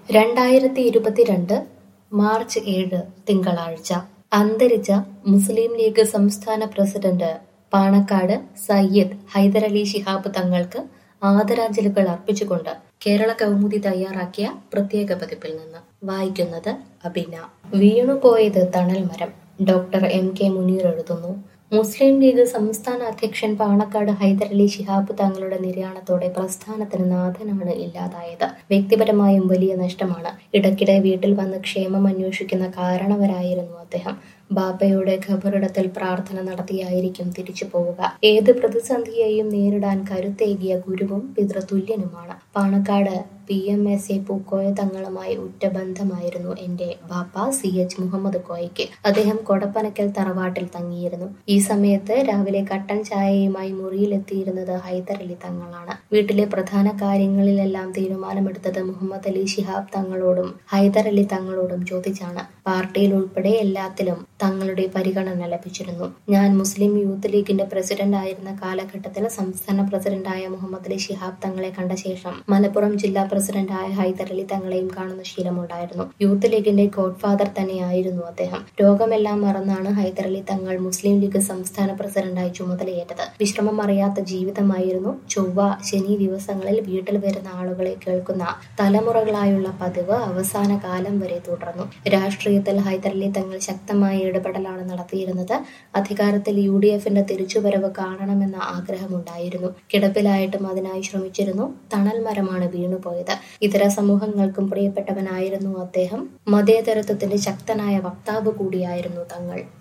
രണ്ടായിരത്തി ഇരുപത്തിരണ്ട് മാർച്ച് ഏഴ് തിങ്കളാഴ്ച അന്തരിച്ച മുസ്ലിം ലീഗ് സംസ്ഥാന പ്രസിഡന്റ് പാണക്കാട് സയ്യിദ് ഹൈദരലി ശിഹാബ് തങ്ങൾക്ക് ആദരാഞ്ജലികൾ അർപ്പിച്ചുകൊണ്ട് കേരള കൗമുദി തയ്യാറാക്കിയ പ്രത്യേക പതിപ്പിൽ നിന്ന് വായിക്കുന്നത് അബിന വീണുപോയത് തണൽ മരം ഡോക്ടർ എം കെ മുനീർ എഴുതുന്നു മുസ്ലിം ലീഗ് സംസ്ഥാന അധ്യക്ഷൻ പാണക്കാട് ഹൈദരലി ശിഹാബ് തങ്ങളുടെ നിര്യാണത്തോടെ പ്രസ്ഥാനത്തിന് നാഥനാണ് ഇല്ലാതായത് വ്യക്തിപരമായും വലിയ നഷ്ടമാണ് ഇടയ്ക്കിടെ വീട്ടിൽ വന്ന് ക്ഷേമം അന്വേഷിക്കുന്ന കാരണവരായിരുന്നു അദ്ദേഹം ബാപ്പയുടെ ഖബറിടത്തിൽ പ്രാർത്ഥന നടത്തിയായിരിക്കും തിരിച്ചു പോവുക ഏത് പ്രതിസന്ധിയെയും നേരിടാൻ കരുത്തേകിയ ഗുരുവും പിതൃതുല്യനുമാണ് Panakkad P M S A Pookoya തങ്ങളുമായി ഉറ്റ ബന്ധമായിരുന്നു എന്റെ ബാപ്പ സി എച്ച് മുഹമ്മദ് കോയയ്ക്ക് അദ്ദേഹം കൊടപ്പനക്കൽ തറവാട്ടിൽ തങ്ങിയിരുന്നു ഈ സമയത്ത് രാവിലെ കട്ടൻ ചായയുമായി മുറിയിലെത്തിയിരുന്നത് ഹൈദരലി തങ്ങളാണ് വീട്ടിലെ പ്രധാന കാര്യങ്ങളിലെല്ലാം തീരുമാനമെടുത്തത് മുഹമ്മദ് അലി ശിഹാബ് തങ്ങളോടും ഹൈദരലി തങ്ങളോടും ചോദിച്ചാണ് പാർട്ടിയിൽ ഉൾപ്പെടെ എല്ലാത്തിലും തങ്ങളുടെ പരിഗണന ലഭിച്ചിരുന്നു ഞാൻ മുസ്ലിം യൂത്ത് ലീഗിന്റെ പ്രസിഡന്റ് ആയിരുന്ന കാലഘട്ടത്തിൽ സംസ്ഥാന പ്രസിഡന്റായ മുഹമ്മദ് അലി ശിഹാബ് തങ്ങളെ കണ്ട ശേഷം മലപ്പുറം ജില്ലാ പ്രസിഡന്റായ ഹൈദരലി തങ്ങളെയും കാണുന്ന ശീലമുണ്ടായിരുന്നു യൂത്ത് ലീഗിന്റെ ഗോഡ്ഫാദർ തന്നെയായിരുന്നു അദ്ദേഹം രോഗമെല്ലാം മറന്നാണ് ഹൈദരലി തങ്ങൾ മുസ്ലിം ലീഗ് സംസ്ഥാന പ്രസിഡന്റായി ചുമതലയേറ്റത് വിശ്രമം അറിയാത്ത ജീവിതമായിരുന്നു ചൊവ്വ ശനി ദിവസങ്ങളിൽ വീട്ടിൽ വരുന്ന ആളുകളെ കേൾക്കുന്ന തലമുറകളായുള്ള പതിവ് അവസാന കാലം വരെ തുടർന്നു രാഷ്ട്രീയത്തിൽ ഹൈദരലി തങ്ങൾ ശക്തമായ ഇടപെടലാണ് നടത്തിയിരുന്നത് അധികാരത്തിൽ യു ഡി എഫിന്റെ തിരിച്ചുവരവ് കാണണമെന്ന ആഗ്രഹമുണ്ടായിരുന്നു കിടപ്പിലായിട്ടും അതിനായി ശ്രമിച്ചിരുന്നു തണൽ മരമാണ് വീണുപോയത് ഇതര സമൂഹങ്ങൾക്കും പ്രിയപ്പെട്ടവനായിരുന്നു അദ്ദേഹം മതേതരത്വത്തിന്റെ ശക്തനായ വക്താവ് കൂടിയായിരുന്നു തങ്ങൾ